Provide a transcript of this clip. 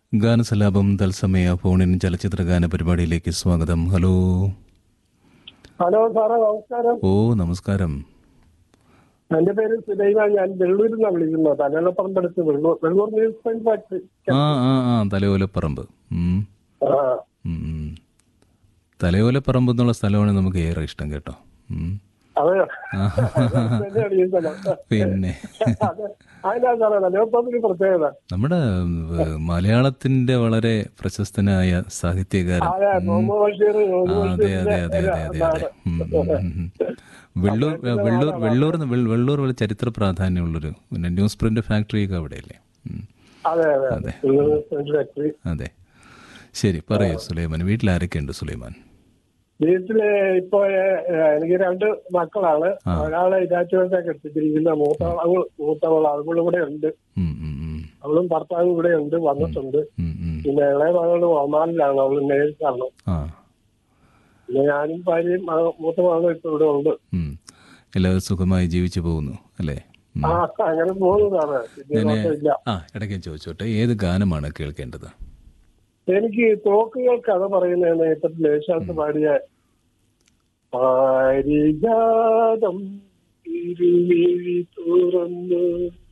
ഗാനസലാപം തത്സമയ ഫോണിൻ ചലച്ചിത്ര ഗാന പരിപാടിയിലേക്ക് സ്വാഗതം ഹലോ ഹലോ സാറേ നമസ്കാരം ഓ നമസ്കാരം എന്റെ പേര് സുലൈമാൻ ഞാൻ വെള്ളൂരിൽ നിന്നാണ് വിളിക്കുന്നത് തലയോലപ്പറമ്പടുത്ത് Vellur Vellur newsprint factory ആ ആ ആ തലയോലപ്പറമ്പ് ഉം, ആ, ഉം, ഉം. തലയോലപ്പറമ്പ് എന്നുള്ള സ്ഥലമാണ് നമുക്ക് ഏറെ ഇഷ്ടം കേട്ടോ ഉം. അതെ ആ, തന്നെയാണ് ഈ സ്ഥലം. പിന്നെ അത് അതിനാ സാറേ തലയോലപ്പറമ്പിന് പ്രത്യേകത നമ്മുടെ ഏഹ്, മലയാളത്തിന്റെ വളരെ പ്രശസ്തനായ സാഹിത്യകാരൻ അതെ മുഹമ്മദ് ബഷീർ ആ, മുഹമ്മദ് അതെ അതെ ബഷീറിന്റെ അതെ അതെ അതെ അതെ നാട്. ഉം, ഉം, ഉം, ഉം. വെള്ളൂർ വെള്ളൂർ വെള്ളൂർ വെള്ള- വെള്ളൂർ വളരെ ചരിത്ര പ്രാധാന്യമുള്ളൊരു പിന്നെ ന്യൂസ് പ്രിന്റ് ഫാക്ടറിയൊക്കെ അവിടെയല്ലേ ഉം. അതെ അതെ അതെ. വെള്ളൂർ ന്യൂസ് പോയിന്റ് ഫാക്ടറി അതെ ശരി പറയൂ സുലൈമാൻ വീട്ടിൽ ആരൊക്കെയുണ്ട് സുലൈമാൻ വീട്ടില് ഇപ്പൊ ഏ, എനിക്ക് രണ്ട് മക്കളാണ് ആ. ഒരാളെ ഇരാറ്റുപേട്ടൊക്കെ എത്തിച്ചിരിക്കുന്ന മൂത്തവൾ അവൾ മൂത്തവൾ അവളും കൂടെ ഉണ്ട് ഉം, ഉം, ഉം. അവളും ഭർത്താവും ഇവിടെ ഉണ്ട് വന്നിട്ടുണ്ട് ഉം, ഉം. പിന്നെ ഇളയ മകള് ഒമാനിലാണ് അവള് നേഴ്സാണ് ആ പിന്നെ ഞാനും ഭാര്യയും മക- മൂത്ത മകളും ഇപ്പൊ ഇവിടെ ഉണ്ട് ഉം. എല്ലാവരും സുഖമായി ജീവിച്ചു പോകുന്നു അല്ലേ ഉം. ആ അങ്ങനെ പോകുന്നതാണ് വലിയ ഞാന് കുഴപ്പമില്ല ആ ഇടയ്ക്ക് ഞാൻ ചോദിച്ചോട്ടെ ഏത് ഗാനമാണ് കേൾക്കേണ്ടത് എനിക്ക് തോക്കുകൾ കഥ പറയുന്ന നേരത്തിൽ ദേശാത്ത് പാടിയ പാരിജാതം തിരുവിഴി തുറന്നു